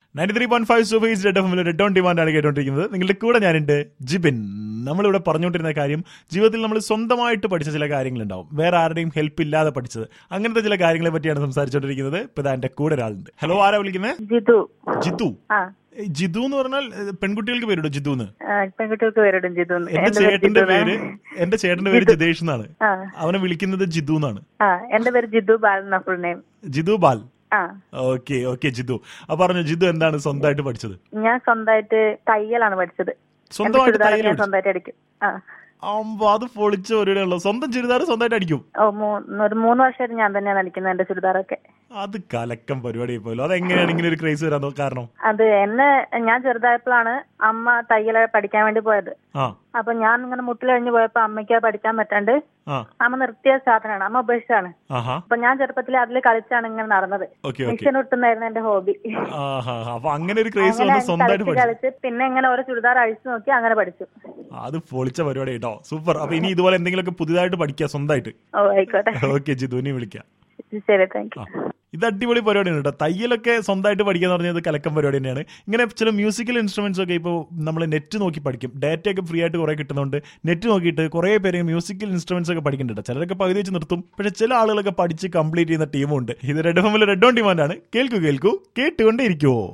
Ninety three point five സൂഫേസ് red F red on demand ആണ് കേട്ടോണ്ടിരിക്കുന്നത് നിങ്ങളുടെ കൂടെ ഞാനുണ്ട് ജിബിൻ നമ്മളിവിടെ പറഞ്ഞുകൊണ്ടിരുന്ന കാര്യം ജീവിതത്തിൽ നമ്മൾ സ്വന്തമായിട്ട് പഠിച്ച ചില കാര്യങ്ങളുണ്ടാവും വേറെ ആരുടെയും ഹെൽപ്പ് ഇല്ലാതെ പഠിച്ചത് അങ്ങനത്തെ ചില കാര്യങ്ങളെ പറ്റിയാണ് സംസാരിച്ചുകൊണ്ടിരിക്കുന്നത് ഇപ്പൊ ഇതാ എന്റെ കൂടെ ഒരാളുണ്ട് ഹലോ ആരാ വിളിക്കുന്നത് ജിതു ജിത്തു ആ ഏയ് ജിതു എന്ന് പറഞ്ഞാൽ ഏഹ്, പെൺകുട്ടികൾക്ക് പേരുണ്ടോ ജിതു എന്ന് ആ, പെൺകുട്ടികൾക്ക് പേരിടും ജിതു എന്ന്. എന്റെ എന്റെ പേര് ചേട്ടന്റെ ജിതു പേര് എന്നാണ്. എന്റെ ചേട്ടന്റെ പേര് ജിതേഷ് എന്നാണ് ആ അവനെ വിളിക്കുന്നത് ജിതു എന്നാണ് ആ എന്റെ പേര് ജിതു ബാലന ഫുൾ നെയിം ജിതു ബാൽ ആ ഓക്കെ ഓക്കെ ജിതു അപ്പൊ പറഞ്ഞു ജിതു എന്താണ് സ്വന്തമായിട്ട് പഠിച്ചത് ഞാൻ സ്വന്തമായിട്ട് തയ്യലാണ് പഠിച്ചത് എന്റെ സ്വന്തമായിട്ട് ചുരിദാറൊക്കെ തയ്യൽ ഞാൻ പഠിച്ചു സ്വന്തമായിട്ട് അടിക്കും ആ അമ്പോ അത് പൊളിച്ച ഒരിടെയുള്ളൂ സ്വന്തം ചുരിദാർ സ്വന്തമായിട്ട് അടിക്കും ഓ മൂ- ഒരു മൂന്ന് വർഷമായിട്ട് ഞാൻ തന്നെയാണ് അടിക്കുന്നത് എന്റെ ചുരിദാറൊക്കെ അത് കലക്കം പരിപാടി പോലും അതെങ്ങനെയാണ് ഇങ്ങനെ ഒരു ക്രേസ് വരാൻ തോ- കാരണം അത് എന്നെ ഞാൻ ചെറുതായപ്പോഴാണ് അമ്മ തയ്യൽ പഠിക്കാൻ വേണ്ടി പോയത് ആ അപ്പൊ ഞാൻ ഇങ്ങനെ മുട്ടിൽ കഴിഞ്ഞ് പോയപ്പോ അമ്മയ്ക്ക് അത് പഠിക്കാൻ പറ്റാണ്ട് ആ അമ്മ നിർത്തിയ സാധനമാണ് അമ്മ ഉപേക്ഷിച്ചാണ് ആഹാ അപ്പൊ ഞാൻ ചെറുപ്പത്തിൽ അതിൽ കളിച്ചാണ് ഇങ്ങനെ നടന്നത് ഓക്കെ ഓക്കെ മിഷൻ ഒട്ടുന്നായിരുന്നു എന്റെ ഹോബി ആഹാ അപ്പൊ അങ്ങനെ ഒരു ക്രേസ് അങ്ങനെ വന്ന് സ്വന്തമായിട്ട് കളിച്ച് പഠിച്ചു കളിച്ച് പിന്നെ ഇങ്ങനെ ഓരോ ചുരിദാർ അഴിച്ചു നോക്കി അങ്ങനെ പഠിച്ചു അത് പൊളിച്ച പരിപാടി കേട്ടോ സൂപ്പർ അപ്പൊ ഇനി ഇതുപോലെ എന്തെങ്കിലുമൊക്കെ പുതിയതായിട്ട് പഠിക്കുക സ്വന്തമായിട്ട് ഓ ആയിക്കോട്ടെ ഓക്കെ ജിതുവിനെ വിളിക്കാം ശരി താങ്ക് യു ആ. ഇത് അടിപൊളി പരിപാടിയാണ് കേട്ടോ തയ്യലൊക്കെ സ്വന്തമായിട്ട് പഠിക്കുക എന്ന് പറഞ്ഞത് കലക്കം പരിപാടി തന്നെയാണ് ഇങ്ങനെ ചില മ്യൂസിക്കൽ ഇൻസ്ട്രുമെന്റ്സ് ഒക്കെ ഇപ്പോൾ നമ്മൾ നെറ്റ് നോക്കി പഠിക്കും ഡാറ്റ ഒക്കെ ഫ്രീ ആയിട്ട് കുറെ കിട്ടുന്നുണ്ട് നെറ്റ് നോക്കിയിട്ട് കുറെ പേര് മ്യൂസിക്കൽ ഇൻസ്ട്രുമെന്റ്സ് ഒക്കെ പഠിക്കുന്നുണ്ട് ചിലരൊക്കെ പകുതി വെച്ച് നിർത്തും പക്ഷെ ചില ആളുകളൊക്കെ പഠിച്ച് കംപ്ലീറ്റ് ചെയ്യുന്ന ടീമുണ്ട് ഇത് റെഡ് ഫമിൽ റെഡ് ഓൺ ഡിമാൻഡ് ആണ് കേൾക്കൂ കേൾക്കൂ കേട്ടുകൊണ്ടേ ഇരിക്കുവോ